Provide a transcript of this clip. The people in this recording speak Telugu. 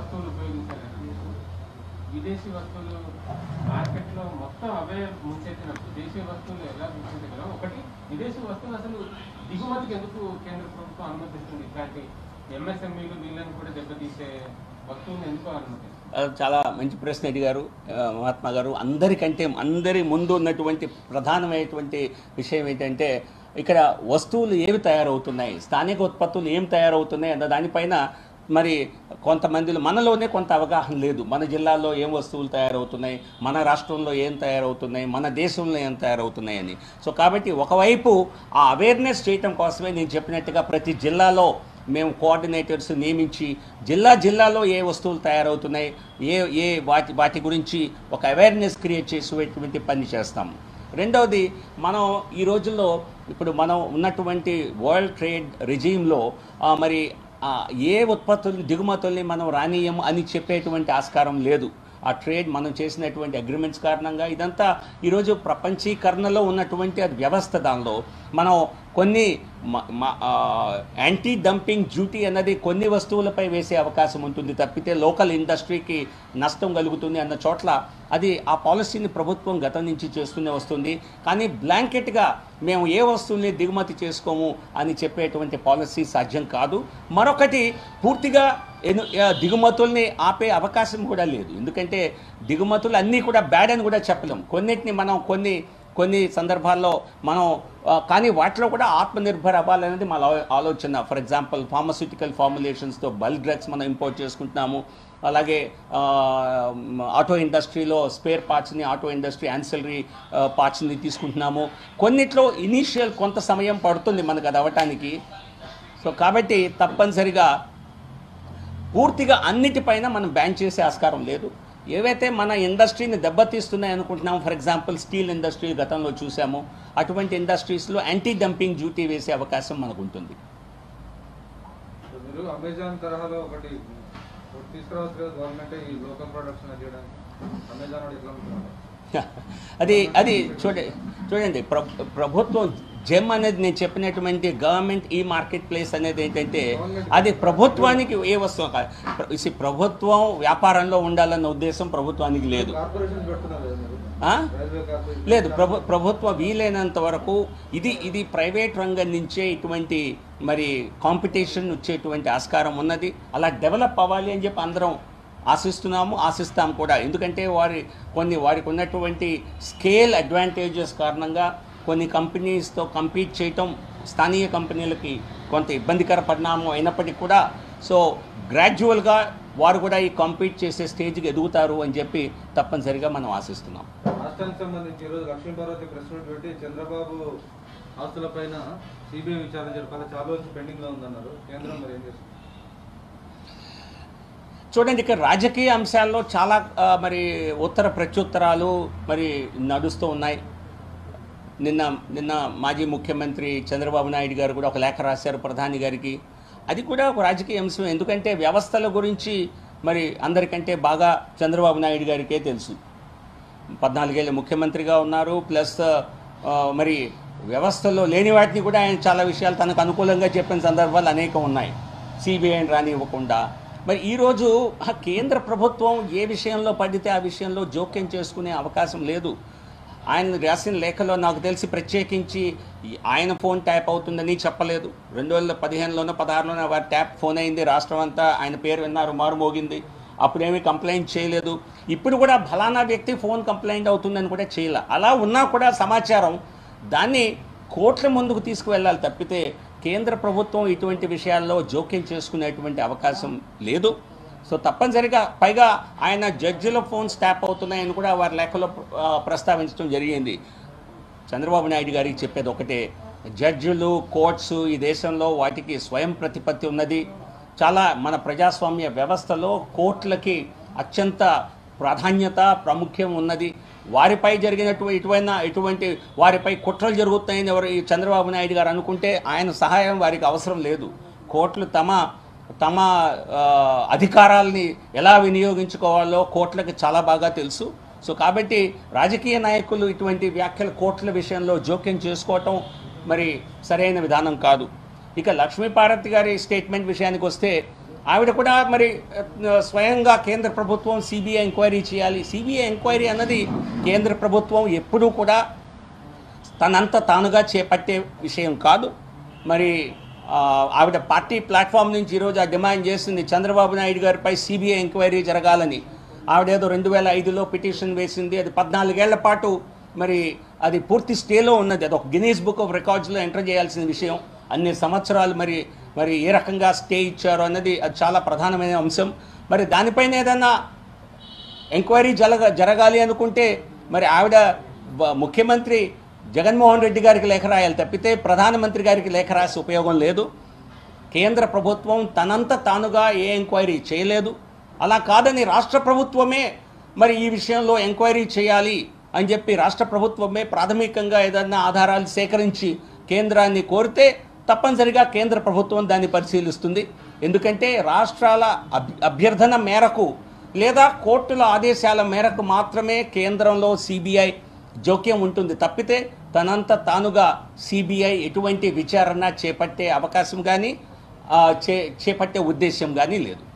వస్తువులు ఉపయోగించాలి విదేశీ వస్తువులు మార్కెట్లో మొత్తం అవే ముంచెత్తినప్పుడు దేశీయ వస్తువులు ఎలా ముంచెత్తగలం ఒకటి విదేశీ వస్తువులు అసలు దిగుమతికి ఎందుకు కేంద్ర ప్రభుత్వం అనుమతిస్తుంది ఇట్లాంటి ఎంఎస్ఎంఈలు వీళ్ళని కూడా దెబ్బతీసే వస్తువులను ఎందుకు అనుమతిస్తుంది ఆ, చాలా మంచి ప్రశ్న అడిగారు ఆ, మహాత్మా గారు అందరికంటే అందరి ముందు ఉన్నటువంటి ప్రధానమైనటువంటి విషయం ఏంటంటే ఇక్కడ వస్తువులు ఏవి తయారవుతున్నాయి స్థానిక ఉత్పత్తులు ఏం తయారవుతున్నాయి అన్న దానిపైన మరి కొంతమందిలో మనలోనే కొంత అవగాహన లేదు మన జిల్లాలో ఏం వస్తువులు తయారవుతున్నాయి మన రాష్ట్రంలో ఏం తయారవుతున్నాయి మన దేశంలో ఏం తయారవుతున్నాయి అని సో కాబట్టి ఒకవైపు ఆ అవేర్నెస్ చేయటం కోసమే నేను చెప్పినట్టుగా ప్రతి జిల్లాలో మేము కోఆర్డినేటర్స్ నియమించి జిల్లా జిల్లాలో ఏ వస్తువులు తయారవుతున్నాయి ఏ ఏ వాటి వాటి గురించి ఒక అవేర్నెస్ క్రియేట్ చేసేటువంటి పని చేస్తాము రెండవది మనం ఈ రోజుల్లో ఇప్పుడు మనం ఉన్నటువంటి వరల్డ్ ట్రేడ్ రిజీమ్లో మరి ఆ, ఏ ఉత్పత్తుల్ని దిగుమతుల్ని మనం రానీయం అని చెప్పేటువంటి ఆస్కారం లేదు ఆ ట్రేడ్ మనం చేసినటువంటి అగ్రిమెంట్స్ కారణంగా ఇదంతా ఈరోజు ప్రపంచీకరణలో ఉన్నటువంటి అది వ్యవస్థ దానిలో మనం కొన్ని మ- మ- ఆ, యాంటీ డంపింగ్ డ్యూటీ అన్నది కొన్ని వస్తువులపై వేసే అవకాశం ఉంటుంది తప్పితే లోకల్ ఇండస్ట్రీకి నష్టం కలుగుతుంది అన్న చోట్ల అది ఆ పాలసీని ప్రభుత్వం గతం నుంచి చేస్తూనే వస్తుంది కానీ బ్లాంకెట్గా మేము ఏ వస్తువుల్ని దిగుమతి చేసుకోము అని చెప్పేటువంటి పాలసీ సాధ్యం కాదు మరొకటి పూర్తిగా ఎను ఆ, దిగుమతుల్ని ఆపే అవకాశం కూడా లేదు ఎందుకంటే దిగుమతులు అన్నీ కూడా బ్యాడ్ అని కూడా చెప్పలేం కొన్నిటిని మనం కొన్ని కొన్ని సందర్భాల్లో మనం ఆ, కానీ వాటిలో కూడా ఆత్మనిర్భర్ అవ్వాలనేది మన ఆలో- ఆలోచన ఫర్ ఎగ్జాంపుల్ ఫార్మస్యూటికల్ ఫార్ములేషన్స్తో బల్క్ డ్రగ్స్ మనం ఇంపోర్ట్ చేసుకుంటున్నాము అలాగే ఆ, ఆటో ఇండస్ట్రీలో స్పేర్ పార్ట్స్ని ఆటో ఇండస్ట్రీ యాన్సిలరీ పార్ట్స్ని తీసుకుంటున్నాము కొన్నిట్లో ఇనీషియల్ కొంత సమయం పడుతుంది మనకు అది అవ్వటానికి సో కాబట్టి తప్పనిసరిగా పూర్తిగా అన్నిటిపైన మనం బ్యాన్ చేసే ఆస్కారం లేదు ఏవైతే మన ఇండస్ట్రీని దెబ్బతీస్తున్నాయి అనుకుంటున్నాము ఫర్ ఎగ్జాంపుల్ స్టీల్ ఇండస్ట్రీ గతంలో చూసాము అటువంటి ఇండస్ట్రీస్లో యాంటీ డంపింగ్ డ్యూటీ వేసే అవకాశం మనకు ఉంటుంది మీరు అమెజాన్ తరహాలో ఒకటి ఒకటి తీసుకురావచ్చు కదా గవర్నమెంట్ ఈ లోకల్ ప్రొడక్షన్ చేయడానికి అమెజాన్ వాడు ఎట్లా అమ్ముతున్నాడు అది అది చూడ చూడండి ప్ర ప్రభుత్వం జెమ్ అనేది నేను చెప్పినటువంటి గవర్నమెంట్ ఈ మార్కెట్ ప్లేస్ అనేది ఏంటంటే అది ప్రభుత్వానికి ఏ వస్తువు కాదు ప్ర- see, ప్రభుత్వం వ్యాపారంలో ఉండాలన్న ఉద్దేశం ప్రభుత్వానికి లేదు కార్పొరేషన్ పెడుతున్నారు కదా మీరు ఆ? రైల్వే కార్పొరేషన్ లేదు ప్రభు ప్రభుత్వం వీలైనంత వరకు ఇది ఇది ప్రైవేట్ రంగం నుంచే ఇటువంటి మరి కాంపిటీషన్ వచ్చేటువంటి ఆస్కారం ఉన్నది అలా డెవలప్ అవ్వాలి అని చెప్పి అందరం ఆశిస్తున్నాము ఆశిస్తాం కూడా ఎందుకంటే వారి కొన్ని వారికి ఉన్నటువంటి స్కేల్ అడ్వాంటేజెస్ కారణంగా కొన్ని కంపెనీస్తో కంపీట్ చేయటం స్థానియ కంపెనీలకి కొంత ఇబ్బందికర పరిణామం అయినప్పటికీ కూడా సో గ్రాడ్యువల్గా వారు కూడా ఈ కంపీట్ చేసే స్టేజ్కి ఎదుగుతారు అని చెప్పి తప్పనిసరిగా మనం ఆశిస్తున్నాం రాష్ట్రానికి సంబంధించి ఈరోజు లక్ష్మీపార్వతి ప్రెస్ మీట్ పెట్టి చంద్రబాబు ఆస్తులపైన సిబిఐ విచారణ జరపాలి చాలా రోజులు పెండింగ్ లో ఉందన్నారు కేంద్రం మరి ఏం చేస్తుంది చూడండి ఇక్కడ రాజకీయ అంశాల్లో చాలా ఆ, మరి ఉత్తర ప్రత్యుత్తరాలు మరి నడుస్తూ ఉన్నాయి నిన్న నిన్న మాజీ ముఖ్యమంత్రి చంద్రబాబు నాయుడు గారు కూడా ఒక లేఖ రాశారు ప్రధాని గారికి అది కూడా ఒక రాజకీయ అంశం ఎందుకంటే వ్యవస్థల గురించి మరి అందరికంటే బాగా చంద్రబాబు నాయుడు గారికే తెలుసు పద్నాలుగేళ్ళ ముఖ్యమంత్రిగా ఉన్నారు ప్లస్ ఆ, మరి వ్యవస్థలో లేని వాటిని కూడా ఆయన చాలా విషయాలు తనకు అనుకూలంగా చెప్పిన సందర్భాలు అనేకం ఉన్నాయి సిబిఐని రానివ్వకుండా మరి ఈరోజు ఆ కేంద్ర ప్రభుత్వం ఏ విషయంలో పడితే ఆ విషయంలో జోక్యం చేసుకునే అవకాశం లేదు ఆయన రాసిన లేఖలో నాకు తెలిసి ప్రత్యేకించి ఈ ఆయన ఫోన్ ట్యాప్ అవుతుందని చెప్పలేదు రెండు వేల పదిహేనులోనో పదహారులోనో వారి ట్యాప్ ఫోన్ అయింది రాష్ట్రం అంతా ఆయన పేరు విన్నారు మారుమోగింది అప్పుడేమీ కంప్లైంట్ చేయలేదు ఇప్పుడు కూడా ఫలానా వ్యక్తి ఫోన్ కంప్లైంట్ అవుతుందని కూడా చేయలే అలా ఉన్నా కూడా సమాచారం దాన్ని కోర్టుల ముందుకు తీసుకువెళ్ళాలి తప్పితే కేంద్ర ప్రభుత్వం ఇటువంటి విషయాల్లో జోక్యం చేసుకునేటువంటి అవకాశం లేదు సో తప్పనిసరిగా పైగా ఆయన జడ్జిల ఫోన్స్ ట్యాప్ అవుతున్నాయని కూడా వారి లేఖలో ఆ, ప్రస్తావించడం జరిగింది చంద్రబాబు నాయుడు గారికి చెప్పేది ఒకటే జడ్జిలు కోర్ట్స్ ఈ దేశంలో వాటికి స్వయం ప్రతిపత్తి ఉన్నది చాలా మన ప్రజాస్వామ్య వ్యవస్థలో కోర్టులకి అత్యంత ప్రాధాన్యత ప్రాముఖ్యం ఉన్నది వారిపై జరిగినటువంటి ఇటువైన ఇటువంటి వారిపై కుట్రలు జరుగుతాయని ఎవరు ఈ చంద్రబాబు నాయుడు గారు అనుకుంటే ఆయన సహాయం వారికి అవసరం లేదు కోర్టులు తమ తమ ఆ, అధికారాల్ని ఎలా వినియోగించుకోవాలో కోర్టులకు చాలా బాగా తెలుసు సో కాబట్టి రాజకీయ నాయకులు ఇటువంటి వ్యాఖ్యలు కోర్టుల విషయంలో జోక్యం చేసుకోవటం మరి సరైన విధానం కాదు ఇక లక్ష్మీపార్వతి గారి స్టేట్మెంట్ విషయానికి వస్తే ఆవిడ కూడా మరి ఆ, స్వయంగా కేంద్ర ప్రభుత్వం సిబిఐ ఎంక్వైరీ చేయాలి సిబిఐ ఎంక్వైరీ అన్నది కేంద్ర ప్రభుత్వం ఎప్పుడూ కూడా తనంత తానుగా చేపట్టే విషయం కాదు మరి ఆ, ఆవిడ పార్టీ ప్లాట్ఫామ్ నుంచి ఈరోజు ఆ డిమాండ్ చేసింది చంద్రబాబు నాయుడు గారిపై సిబిఐ ఎంక్వైరీ జరగాలని ఆవిడేదో రెండు వేల ఐదులో పిటిషన్ వేసింది అది పద్నాలుగేళ్ల పాటు మరి అది పూర్తి స్టేలో ఉన్నది అది ఒక గినీస్ బుక్ ఆఫ్ రికార్డ్స్లో ఎంటర్ చేయాల్సిన విషయం అన్ని సంవత్సరాలు మరి మరి ఏ రకంగా స్టే ఇచ్చారు అన్నది అది చాలా ప్రధానమైన అంశం మరి దానిపైన ఏదన్నా ఎంక్వైరీ జరగ జరగాలి అనుకుంటే మరి ఆవిడ వ- ముఖ్యమంత్రి జగన్మోహన్ రెడ్డి గారికి లేఖ రాయాలి తప్పితే ప్రధానమంత్రి గారికి లేఖ రాసి ఉపయోగం లేదు కేంద్ర ప్రభుత్వం తనంత తానుగా ఏ ఎంక్వైరీ చేయలేదు అలా కాదని రాష్ట్ర ప్రభుత్వమే మరి ఈ విషయంలో ఎంక్వైరీ చేయాలి అని చెప్పి రాష్ట్ర ప్రభుత్వమే ప్రాథమికంగా ఏదన్నా ఆధారాలు సేకరించి కేంద్రాన్ని కోరితే తప్పనిసరిగా కేంద్ర ప్రభుత్వం దాన్ని పరిశీలిస్తుంది ఎందుకంటే రాష్ట్రాల అభ్- అభ్యర్థన మేరకు లేదా కోర్టుల ఆదేశాల మేరకు మాత్రమే కేంద్రంలో సిబిఐ జోక్యం ఉంటుంది తప్పితే తనంత తానుగా సిబిఐ ఎటువంటి విచారణ చేపట్టే అవకాశం కానీ చే చేపట్టే ఉద్దేశం కానీ లేదు